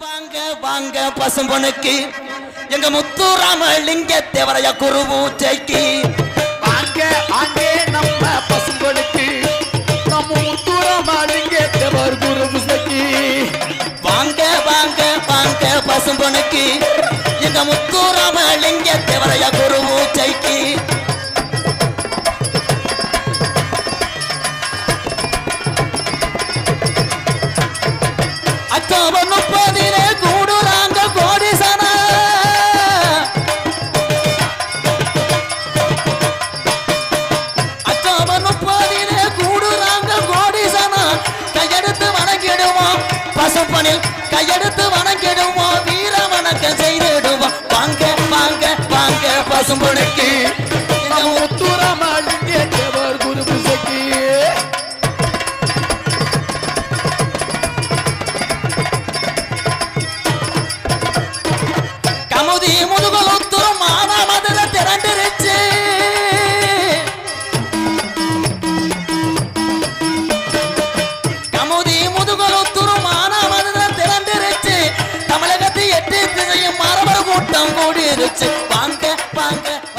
வாங்க வாங்க பசும்பொனுக்கு எங்க முத்துராமலிங்க தேவரைய குருவூச்சைக்கு வாங்க அங்கே நம்ம பசுங்களுக்கு நம்ம முத்துராமலிங்க தேவர் குரு புசக்கி வாங்க வாங்க வாங்க பசும்பொனுக்கு எங்க முத்துராமலிங்க தேவரைய குருவூச்சைக்கு அக்காவ முப்பதிலே கூடுறாங்க கோடிசனா அக்காவ முப்பதிலே கூடுறாங்க கோடிசனா கையெடுத்து வணங்கிடுவோம் பசுப்பனில் கையெடுத்து வணங்கிடுவோம் வீர வணக்கம் செய்திடுவோம் வாங்க வாங்க வாங்க பசும்பொனுக்கு நம்ம முத்துராமலிங்க தேவர் குரு புசக்கி கமுதி முதுகுலுத்தும் மானா மதுர திரண்டிருச்சு கமுதி முதுகுலுத்தும் மானா மதுர திரண்டிருச்சு தமிழகத்தை எட்டு திசையும் மரபர் கூட்டம் கூடிருச்சு வாங்க வாங்க